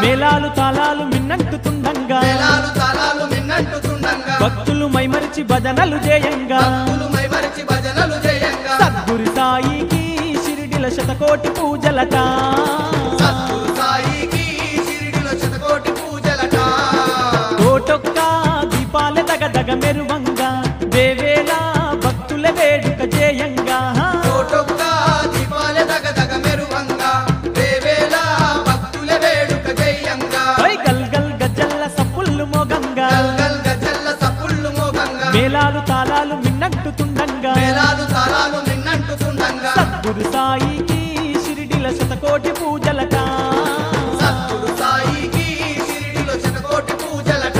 మేళాలు తాళాలు మిన్నంటుతుండంగా మేళాలు తాళాలు మిన్నంటుతుండంగా భక్తులు మైమరిచి భజనలు చేయంగా భక్తులు మైమరిచి భజనలు చేయంగా సద్గురు సాయికి షిరిడిల శతకోటి పూజలట సద్గురు సాయికి షిరిడిలో శతకోటి పూజలట కోటొక్క దీపాల దగ దగ మెరువంగా దేవేలా భక్తుల వేడుక చేయంగా కోటొక్క దీపాల దగ దగ మెరువంగా వేవేల భక్తుల వేడుక చేయంగా ఓయ్ గల్ గల్ గజ్జల్ల సప్పుళ్ళు మోగంగా గల్గల్ గజల్ల సప్పుళ్ళు మోగంగా మేళాలు తాళాలు మిన్నంటుతుండంగా మేళాలు తాళాలు మిన్నంటుతుండంగా సద్గురు సాయికి షిరిడిల శతకోటి పూజలట సద్గురు సాయికి షిరిడిలో శతకోటి పూజలట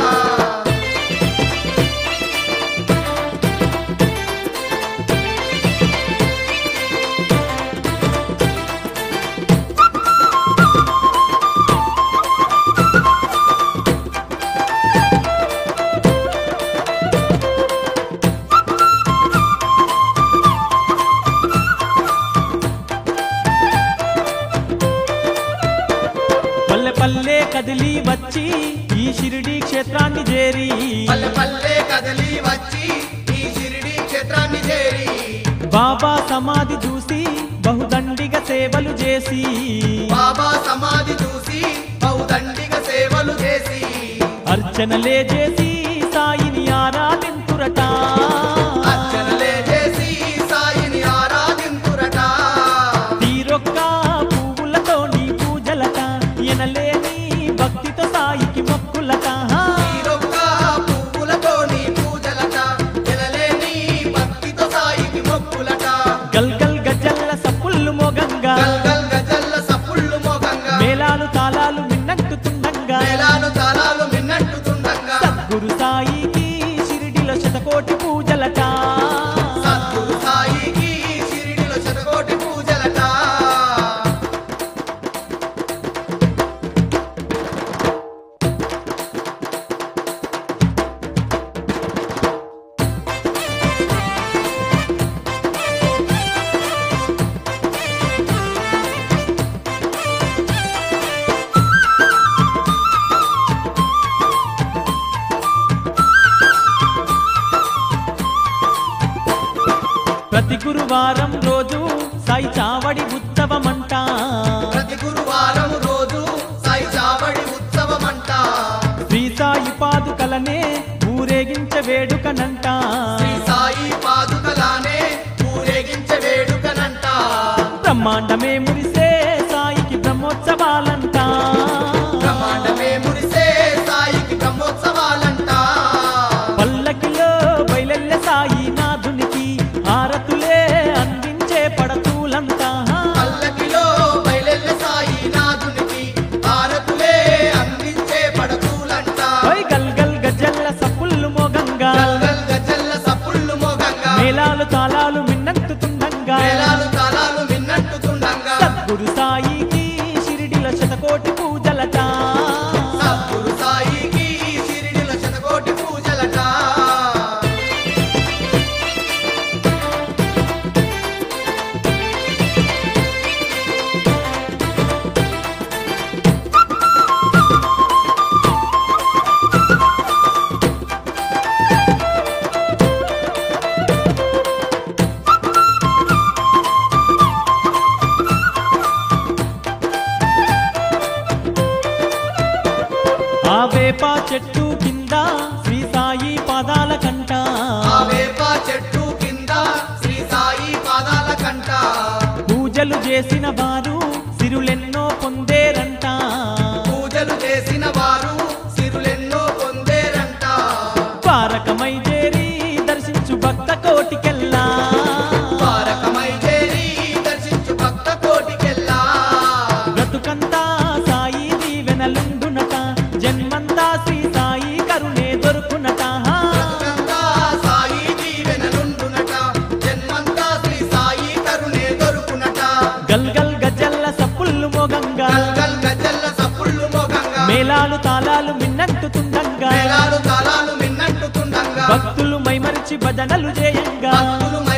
పల్లె పల్లె కదిలి వచ్చి ఈ షిరిడి క్షేత్రాన్ని చేరి పల్లె పల్లె కదలి వచ్చి ఈ షిరిడి క్షేత్రాన్ని చేరి బాబా సమాధి చూసి బహుదండిగా సేవలు చేసి బాబా సమాధి చూసి బహుదండిగ సేవలు చేసి అర్చనలే చేసి సాయిని ఆరాధింతురట అర్చనలే చేసి సాయిని ఆరాధింతురట తీరొక్క పువ్వులతో నీ పూజలట ఎనలేని భక్తితో సాయికి మొక్కులట తీరొక్క పువ్వులతో నీ పూజలట ఎనలేని భక్తితో సాయికి మొక్కులట గల్ గల్ గజ్జల్ల సప్పుళ్ళు మోగంగా గల్గల్ గజల్ల సప్పుళ్ళు మోగంగా మేళాలు తాళాలు మిన్నట్టుతుండంగా మేళాలు తాళాలు మిన్నట్టుతుండంగా సద్గురు సాయికి షిరిడిలో శతకోటి పూజలట సద్గురు సాయికి షిరిడిలో శతకోటి పూజలట ప్రతి గురువారం రోజు సాయి చావడి ఉత్సవమంట ప్రతి గురువారం రోజు సాయి చావడి ఉత్సవమంట శ్రీ సాయి పాదుకలనే ఊరేగించే వేడుకనంట శ్రీ సాయి పాదుకలానే ఊరేగించే వేడుకనంట బ్రహ్మాండమే మురిసే సాయికి బ్రహ్మోత్సవాలంట బ్రహ్మాండమే మురిసే సాయికి బ్రహ్మోత్సవాలంట పల్లకిలో బయలెల్లె సాయి నాథునికి హారతులే అందించే పడతూలంట పల్లకిలో బయలెల్ల సాయి నాథునికి భారతులే అందించే పడతూలంట ఓయ్ గల్ గల్ గజల్ల సప్పుళ్ళు మోగంగా గల్గల్ గజల్ల సప్పుళ్ళు మోగంగా మేళాలు తాళాలు మిన్నంటుతుండంగా మేళాలు తాళాలు మిన్నట్టుతుండంగా సద్గురు సాయికి షిరిడిల శతకోటి పూజలట సద్గురు సాయికి షిరిడిలో శతకోటి పూజలట ఆ వేప చెట్టు కింద శ్రీ సాయి పాదాల కంట ఆ వేప చెట్టు కింద శ్రీ సాయి పాదాల కంట పూజలు చేసిన వారు సిరులెన్నో పొందేరంట పూజలు చేసిన వారు సిరులెన్నో పొందేరంట పారకమై చేరి దర్శించు భక్త కోటికెల్లా పారకమై చేరి దర్శించు భక్త కోటికెల్లా బ్రతుకంతా సాయి దీవెనలుండునట జన్మంతా శ్రీ సాయి కరుణే దొరుకునట బ్రతుకంతా సాయి దీవెనలుండునట జన్మంతా శ్రీ సాయి కరుణే దొరుకునట గల్ గల్ గజల్ల సప్పుళ్ళు మోగంగా గల్గల్ గజల్ల సప్పుళ్ళు మోగంగా మేళాలు తాళాలు మిన్నంటుతుండంగా మేళాలు తాళాలు మిన్నట్టుతుండంగా భక్తులు మైమరిచి భజనలు చేయంగా భక్తులు